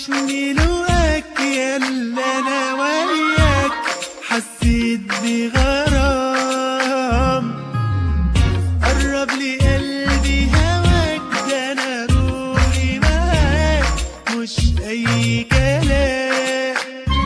وحشني لقاك يلا انا وياك حسيت بغرام قرب لي قلبي هواك ده انا روحي معاك مش اي كلام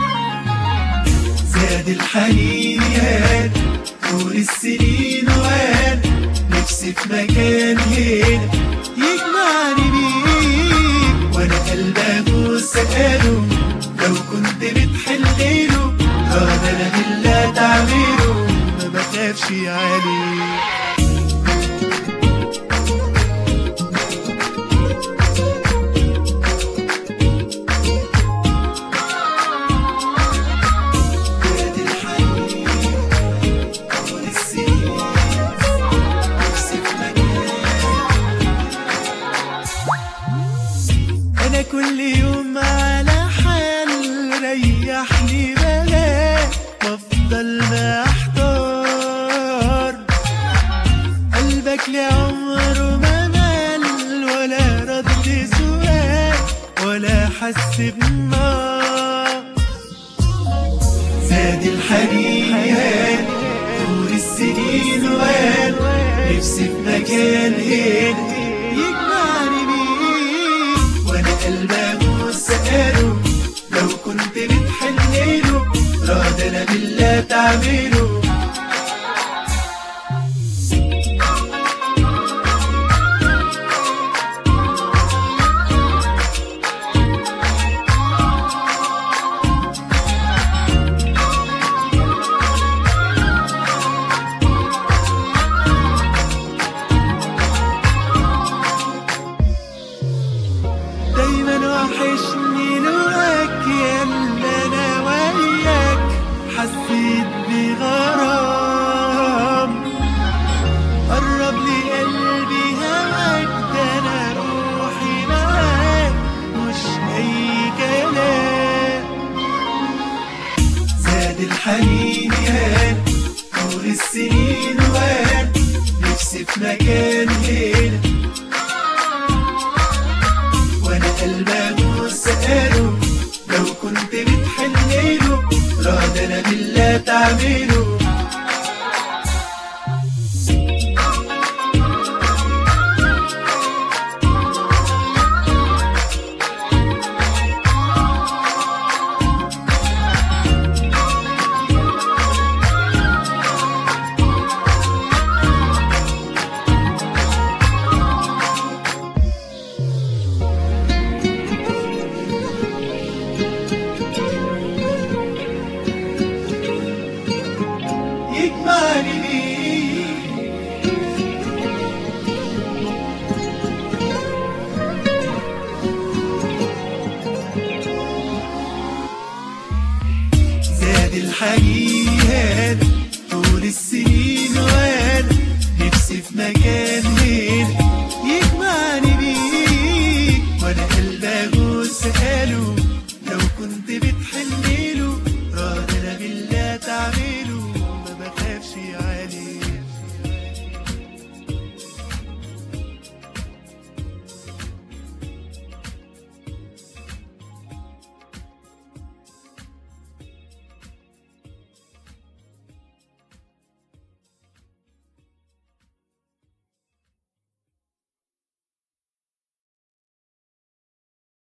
زاد الحنين يان طول السنين وان نفسي في مكان هنا يجمعني بيك وانا قلبي ابوس قاله لو كنت بتحلله اه ده انا بالله تعمله ما بخافش عليك زاد الحنين طول السنين نفسي في مكان انا كل يوم على حال ريحني بلاك وافضل محتار قلبك لعمره ما مال ولا رد سؤال ولا حس بنار زاد الحنين طول السنين وان نفسي في مكان هنا يجمعني بيك وانا قلبي ابوس قاله لو كنت بتحنله راد انا بالله تعمله دايما وحشني لقاك يلا انا وياك حسيت بغرام قرب لي قلبي هواك ده انا روحي معاك مش اي كلام زاد الحنين يان طول السنين وان نفسي في مكان هنا وانا قلبي ابوس قاله لو كنت بتحنله راد انا بالله تعمله يجمعني بيك زاد الحنين طول السنين وانا نفسي في مكان